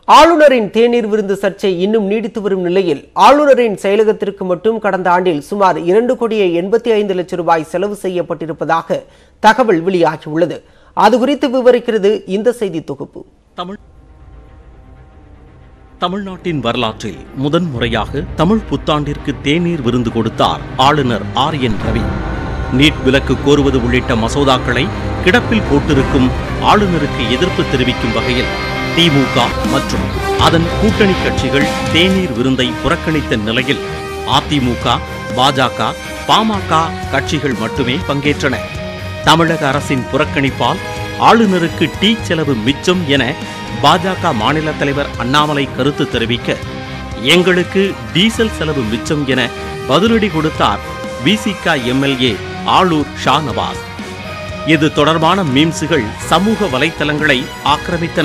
ஆளுநரின் தேநீர் விருந்து சர்ச்சை இன்னும் நீடித்து வரும் நிலையில் ஆளுநரின் செயலகத்திற்கு மட்டும் கடந்த ஆண்டில் சுமார் இரண்டு கோடியே எண்பத்தி ஐந்து லட்சம் ரூபாய் செலவு செய்யப்பட்டிருப்பதாக தகவல் வெளியாகியுள்ளது அது குறித்து விவரிக்கிறது இந்த செய்தி தொகுப்பு தமிழ் தமிழ்நாட்டின் வரலாற்றில் முதன்முறையாக தமிழ் புத்தாண்டிற்கு தேநீர் விருந்து கொடுத்தார் ஆளுநர் ஆர் என் ரவி நீட் விலக்கு கோருவது உள்ளிட்ட மசோதாக்களை கிடப்பில் போட்டிருக்கும் ஆளுநருக்கு எதிர்ப்பு தெரிவிக்கும் வகையில் திமுக மற்றும் அதன் கூட்டணி கட்சிகள் தேநீர் விருந்தை புறக்கணித்த நிலையில் அதிமுக பாஜக பாமக கட்சிகள் மட்டுமே பங்கேற்றன தமிழக அரசின் புறக்கணிப்பால் ஆளுநருக்கு டீ செலவு மிச்சம் என பாஜக மாநில தலைவர் அண்ணாமலை கருத்து தெரிவிக்க எங்களுக்கு டீசல் செலவு மிச்சம் என பதிலடி கொடுத்தார் விசிக எம்எல்ஏ ஆளூர் ஷா நவாஸ் இது தொடர்பான மீம்ஸுகள் சமூக வலைத்தளங்களை ஆக்கிரமித்தன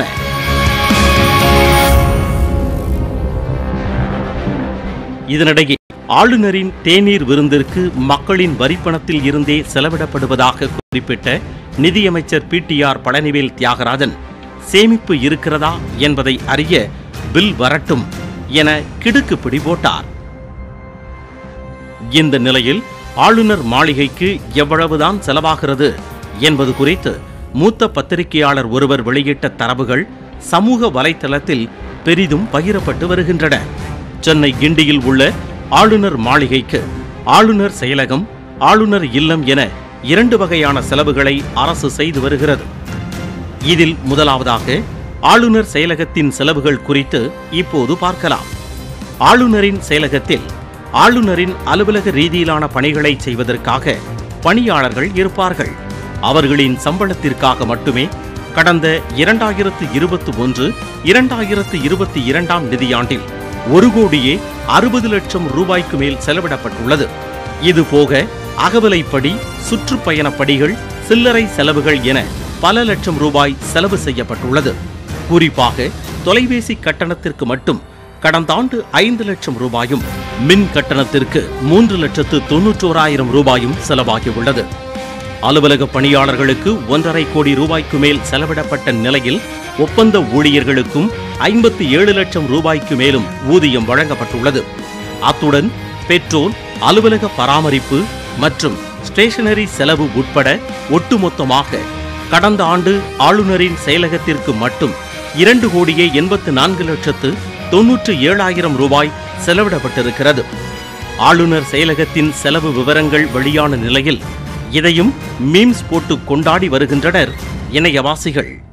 இதனிடையே ஆளுநரின் தேநீர் விருந்திற்கு மக்களின் வரிப்பணத்தில் இருந்தே செலவிடப்படுவதாக குறிப்பிட்ட நிதியமைச்சர் பிடிஆர் பழனிவேல் தியாகராஜன் சேமிப்பு இருக்கிறதா என்பதை அறிய பில் வரட்டும் என கிடுக்குப்பிடி போட்டார் இந்த நிலையில் ஆளுநர் மாளிகைக்கு எவ்வளவுதான் செலவாகிறது என்பது குறித்து மூத்த பத்திரிகையாளர் ஒருவர் வெளியிட்ட தரவுகள் சமூக வலைத்தளத்தில் பெரிதும் பகிரப்பட்டு வருகின்றன சென்னை கிண்டியில் உள்ள ஆளுநர் மாளிகைக்கு ஆளுநர் செயலகம் ஆளுநர் இல்லம் என இரண்டு வகையான செலவுகளை அரசு செய்து வருகிறது இதில் முதலாவதாக ஆளுநர் செயலகத்தின் செலவுகள் குறித்து இப்போது பார்க்கலாம் ஆளுநரின் செயலகத்தில் ஆளுநரின் அலுவலக ரீதியிலான பணிகளை செய்வதற்காக பணியாளர்கள் இருப்பார்கள் அவர்களின் சம்பளத்திற்காக மட்டுமே கடந்த இரண்டாயிரத்து இருபத்தி ஒன்று இரண்டாயிரத்து இருபத்தி இரண்டாம் நிதியாண்டில் ஒரு கோடியே அறுபது லட்சம் ரூபாய்க்கு மேல் செலவிடப்பட்டுள்ளது இது போக அகவிலைப்படி சுற்றுப்பயணப்படிகள் சில்லறை செலவுகள் என பல லட்சம் ரூபாய் செலவு செய்யப்பட்டுள்ளது குறிப்பாக தொலைபேசி கட்டணத்திற்கு மட்டும் கடந்த ஆண்டு ஐந்து லட்சம் ரூபாயும் மின் கட்டணத்திற்கு மூன்று லட்சத்து தொன்னூற்றோராயிரம் ரூபாயும் செலவாகியுள்ளது அலுவலக பணியாளர்களுக்கு ஒன்றரை கோடி ரூபாய்க்கு மேல் செலவிடப்பட்ட நிலையில் ஒப்பந்த ஊழியர்களுக்கும் ஐம்பத்தி ஏழு லட்சம் ரூபாய்க்கு மேலும் ஊதியம் வழங்கப்பட்டுள்ளது அத்துடன் பெட்ரோல் அலுவலக பராமரிப்பு மற்றும் ஸ்டேஷனரி செலவு உட்பட ஒட்டுமொத்தமாக கடந்த ஆண்டு ஆளுநரின் செயலகத்திற்கு மட்டும் இரண்டு கோடியே எண்பத்து நான்கு லட்சத்து தொன்னூற்று ஏழாயிரம் ரூபாய் செலவிடப்பட்டிருக்கிறது ஆளுநர் செயலகத்தின் செலவு விவரங்கள் வெளியான நிலையில் இதையும் மீம்ஸ் போட்டு கொண்டாடி வருகின்றனர் இணையவாசிகள்